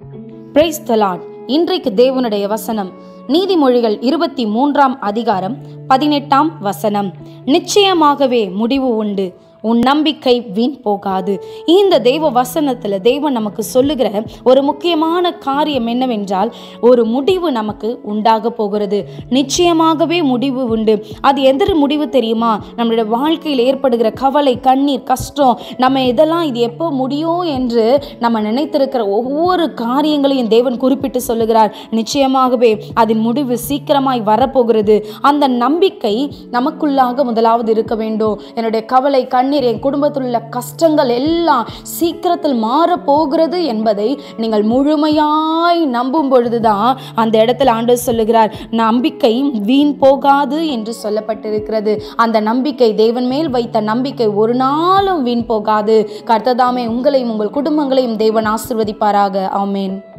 price தலாட் இன்றைக்கு தேவனுடைய வசனம் நீதிமொழிகள் இருபத்தி மூன்றாம் அதிகாரம் பதினெட்டாம் வசனம் நிச்சயமாகவே முடிவு உண்டு உன் நம்பிக்கை வீண் போகாது இந்த தெய்வ வசனத்துல தேவன் நமக்கு சொல்லுகிற ஒரு முக்கியமான காரியம் என்னவென்றால் ஒரு முடிவு நமக்கு உண்டாக போகிறது நிச்சயமாகவே முடிவு உண்டு அது எந்த முடிவு தெரியுமா நம்மளுடைய வாழ்க்கையில் ஏற்படுகிற கவலை கண்ணீர் கஷ்டம் நம்ம இதெல்லாம் இது எப்போ முடியும் என்று நம்ம நினைத்திருக்கிற ஒவ்வொரு காரியங்களையும் தேவன் குறிப்பிட்டு சொல்லுகிறார் நிச்சயமாகவே அதன் முடிவு சீக்கிரமாய் வரப்போகிறது அந்த நம்பிக்கை நமக்குள்ளாக முதலாவது இருக்க வேண்டும் என்னுடைய கவலை கண்ணீர் என் குடும்பத்தில் உள்ள கஷ்டங்கள் எல்லாம் சீக்கிரத்தில் மாறப்போகிறது என்பதை நீங்கள் முழுமையாய் நம்பும் பொழுதுதான் அந்த இடத்துல ஆண்டவர் சொல்லுகிறார் நம்பிக்கை வீண் போகாது என்று சொல்லப்பட்டிருக்கிறது அந்த நம்பிக்கை தேவன் மேல் வைத்த நம்பிக்கை ஒரு நாளும் வீண் போகாது கர்த்ததாமே உங்களையும் உங்கள் குடும்பங்களையும் தேவன் ஆசிர்வதிப்பாராக ஆமேன்